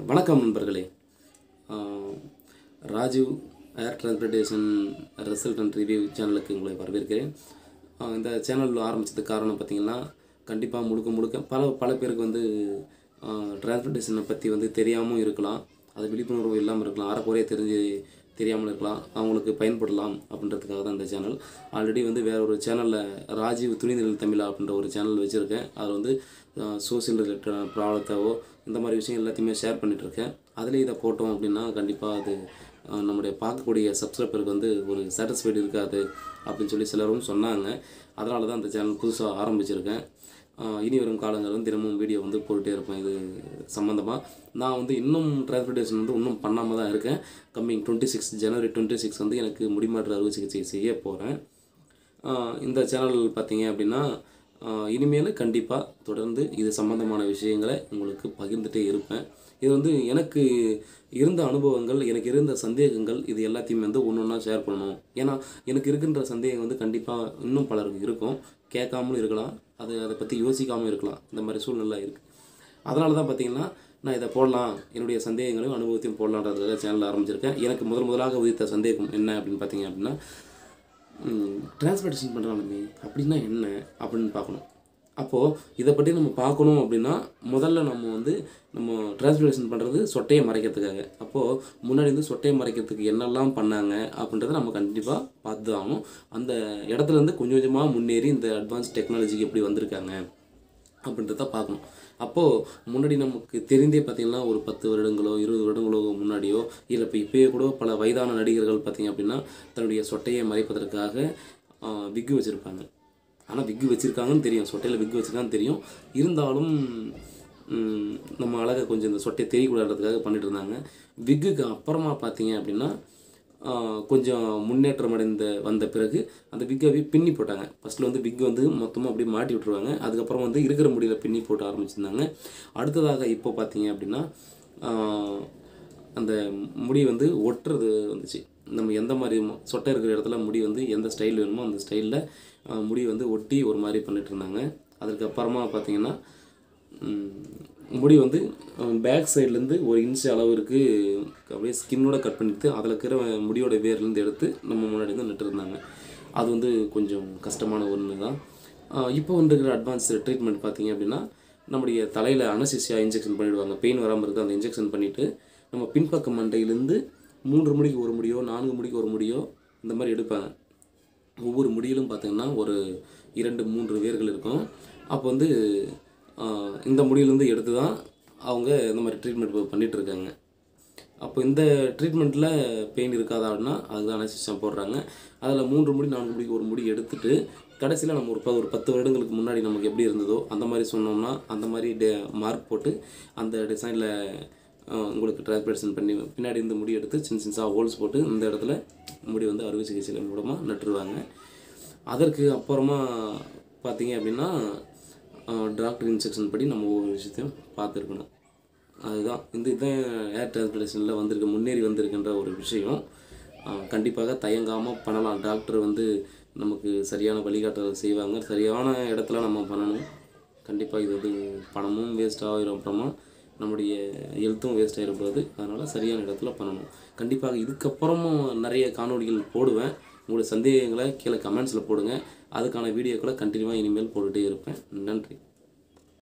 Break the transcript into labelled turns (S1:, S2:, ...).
S1: வணக்கம் நண்பர்களே ஆஹ் Rajiv air transportation result and review சேனலுக்கு உங்களை வரவேற்கிறேன் ஆஹ் இந்த சேனல் ஆரம்பித்ததுக்கு காரணம் பார்த்தீங்கன்னா கண்டிப்பாக முழுக்க முழுக்க பல பல பேருக்கு வந்து டிரான்ஸ்போர்ட்டேஷனை பற்றி வந்து தெரியாமல் இருக்கலாம் அது விழிப்புணர்வு இல்லாமல் இருக்கலாம் அறக்குறைய தெரிஞ்சு தெரியாமல் இருக்கலாம் அவங்களுக்கு பயன்படலாம் அப்படின்றதுக்காக தான் இந்த சேனல் ஆல்ரெடி வந்து வேற ஒரு சேனலில் ராஜீவ் துணிநிழல் தமிழா அப்படின்ற ஒரு சேனல் வச்சுருக்கேன் அதில் வந்து சோசியல் ரிலேட்டடான ப்ராப்ளத்தாவோ இந்த மாதிரி விஷயம் எல்லாத்தையுமே ஷேர் பண்ணிகிட்ருக்கேன் அதில் இதை போட்டோம் அப்படின்னா கண்டிப்பாக அது அஹ், நம்முடைய பார்க்கக்கூடிய சப்ஸ்கிரைபருக்கு வந்து ஒரு சாட்டிஸ்ஃபைடு இருக்காது அப்படின்னு சொல்லி சிலரும் சொன்னாங்க அதனால தான் இந்த சேனல் புதுசாக ஆரம்பிச்சிருக்கேன் ஆஹ் இனி வரும் காலங்களிலும் தினமும் வீடியோ வந்து போட்டுகிட்டே இருப்பேன் இது சம்மந்தமாக நான் வந்து இன்னும் டிரான்ஸ்போர்ட்டேஷன் வந்து இன்னும் பண்ணாமல் தான் இருக்கேன் coming twenty six January twenty six வந்து எனக்கு முடிமாற்று அறுவை சிகிச்சை செய்ய போகிறேன் இந்த சேனல் பார்த்தீங்க அப்படின்னா ஆஹ் இனிமேல் கண்டிப்பாக தொடர்ந்து இது சம்மந்தமான விஷயங்களை உங்களுக்கு பகிர்ந்துட்டே இருப்பேன் இது வந்து எனக்கு இருந்த அனுபவங்கள் எனக்கு இருந்த சந்தேகங்கள் இது எல்லாத்தையும் வந்து ஒன்று ஒன்றா ஷேர் பண்ணணும் ஏன்னா எனக்கு இருக்கின்ற சந்தேகம் வந்து கண்டிப்பாக இன்னும் பலருக்கு இருக்கும் கேட்காமலும் இருக்கலாம் அது அதை பற்றி யோசிக்காமல் இருக்கலாம் இந்த மாதிரி சூழ்நிலை இருக்குது அதனால தான் பார்த்தீங்கன்னா நான் இதை போடலாம் என்னுடைய சந்தேகங்களையும் அனுபவத்தையும் போடலான்றதுக்காக சேனல் ஆரம்பிச்சிருக்கேன் எனக்கு முதல் முதலாக உதித்த சந்தேகம் என்ன அப்படின்னு பார்த்தீங்க அப்படின்னா டிரான்ஸ்போர்ட்டேஷன் பண்ணுறாலுமே அப்படின்னா என்ன அப்படின்னு பார்க்கணும் அப்போது இதை பற்றி நம்ம பார்க்கணும் அப்படின்னா முதல்ல நம்ம வந்து நம்ம டிரான்ஸ்போர்ட்டேஷன் பண்ணுறது சொட்டையை மறைக்கிறதுக்காக அப்போது முன்னாடி வந்து சொட்டையை மறைக்கிறதுக்கு என்னெல்லாம் பண்ணாங்க அப்படின்றத நம்ம கண்டிப்பாக பார்த்து தான் ஆகணும் அந்த இடத்துலேருந்து கொஞ்சம் கொஞ்சமாக முன்னேறி இந்த அட்வான்ஸ் டெக்னாலஜிக்கு எப்படி வந்திருக்காங்க அப்படின்றத பார்க்கணும் அப்போது முன்னாடி நமக்கு தெரிந்தே பார்த்திங்கன்னா ஒரு பத்து வருடங்களோ இருபது வருடங்களோ முன்னாடியோ இல்லை இப்போ இப்போயே கூட பல வயதான நடிகர்கள் பார்த்திங்க அப்படின்னா தன்னுடைய சொட்டையை மறைப்பதற்காக விக்கு வச்சுருப்பாங்க ஆனால் விக்கு வச்சுருக்காங்கன்னு தெரியும் சொட்டையில் விக்கு வச்சுருக்காங்கன்னு தெரியும் இருந்தாலும் ம், நம்ம அழகை கொஞ்சம் இந்த சொட்டையை தெரியக்கூடாதுன்றதுக்காக பண்ணிட்டு இருந்தாங்க விக்குக்கு அப்புறமா பார்த்தீங்க அப்படின்னா ஆஹ் கொஞ்சம் முன்னேற்றம் அடைந்த வந்த பிறகு அந்த விக்கை பின்னி போட்டாங்க ஃபஸ்ட்டில் வந்து விக் வந்து மொத்தமாக அப்படியே மாட்டி விட்ருவாங்க அதுக்கப்புறம் வந்து இருக்கிற முடியல பின்னி போட்டு ஆரம்பிச்சிருந்தாங்க அடுத்ததாக இப்போ பார்த்தீங்க அப்படின்னா ஆஹ் அந்த முடி வந்து ஒட்டுறது வந்துச்சு நம்ம எந்த மாதிரி மொ- சொட்டை இருக்கிற இடத்துல முடி வந்து எந்த ஸ்டைல் வேணுமோ அந்த ஸ்டைலில் முடி வந்து ஒட்டி ஒரு மாதிரி பண்ணிட்டு இருந்தாங்க அதுக்கப்புறமா பார்த்தீங்கன்னா ம், முடி வந்து பேக் சைட்லேருந்து ஒரு இன்ச் அளவிற்கு அப்படியே ஸ்கின்னோட கட் பண்ணிட்டு அதில் இருக்கிற முடியோட வேர்லேருந்து எடுத்து நம்ம முன்னாடி வந்து நட்டுருந்தாங்க அது வந்து கொஞ்சம் கஷ்டமான ஒன்று தான் ஆஹ் இப்போ வந்துருக்கிற அட்வான்ஸ் ட்ரீட்மெண்ட் பார்த்தீங்க அப்படின்னா நம்முடைய தலையில் அனசிசியா இன்ஜெக்ஷன் பண்ணிவிடுவாங்க பெயின் வராமல் இருக்க அந்த இன்ஜெக்ஷன் பண்ணிவிட்டு நம்ம பின்பக்க மண்டையிலேருந்து மூன்று முடிக்கு ஒரு முடியோ நான்கு முடிக்கு ஒரு முடியோ இந்த மாதிரி எடுப்பாங்க ஒவ்வொரு முடியிலும் பார்த்தீங்கன்னா ஒரு இரண்டு மூன்று வேர்கள் இருக்கும் அப்போ வந்து ஆஹ், இந்த முடியிலேருந்து எடுத்து தான் அவங்க இந்த மாதிரி ட்ரீட்மெண்ட் பண்ணிட்டு இருக்காங்க அப்போ இந்த ட்ரீட்மெண்ட்டில் பெயின் இருக்காதா அப்படின்னா அதுதான் அனசிஷம் போடுறாங்க அதில் மூன்று முடி நான்கு முடிக்கு ஒரு முடி எடுத்துட்டு கடைசியில் நம்ம ஒரு ப ஒரு பத்து வருடங்களுக்கு முன்னாடி நமக்கு எப்படி இருந்ததோ அந்த மாதிரி சொன்னோம்னா அந்த மாதிரி டே மார்க் போட்டு அந்த டிசைனில் உங்களுக்கு டிரான்ஸ்பரேஷன் பண்ணி பின்னாடி இந்த முடி எடுத்து சின்ன சின்னதாக ஹோல்ஸ் போட்டு இந்த இடத்துல முடி வந்து அறுவை சிகிச்சை மூலமாக நட்டுருவாங்க அதற்கு அப்புறமா பார்த்தீங்க அப்படின்னா டாக்டர் இன்ஸ்ட்ரக்ஷன் படி நம்ம ஒவ்வொரு விஷயத்தையும் பார்த்துருக்கணும் அதுதான் இந்த இதுதான் ஏர் டிரான்ஸ்பிளேஷனில் வந்திருக்க முன்னேறி வந்திருக்கின்ற ஒரு விஷயம் ஆஹ் கண்டிப்பாக தயங்காமல் பண்ணலாம் டாக்டர் வந்து நமக்கு சரியான வழிகாட்டுதல் செய்வாங்க சரியான இடத்துல நம்ம பண்ணணும் கண்டிப்பாக இது வந்து பணமும் வேஸ்ட் ஆகிரும் அப்புறமா நம்முடைய ஹெல்த்தும் வேஸ்ட் ஆகிடக்கூடாது அதனால் சரியான இடத்துல பண்ணணும் கண்டிப்பாக இதுக்கப்புறமும் நிறைய காணொளிகள் போடுவேன் உங்களுடைய சந்தேகங்களை கீழே கமெண்ட்ஸில் போடுங்க அதுக்கான வீடியோக்களை கண்டினியூவாக இனிமேல் போட்டுகிட்டே இருப்பேன் நன்றி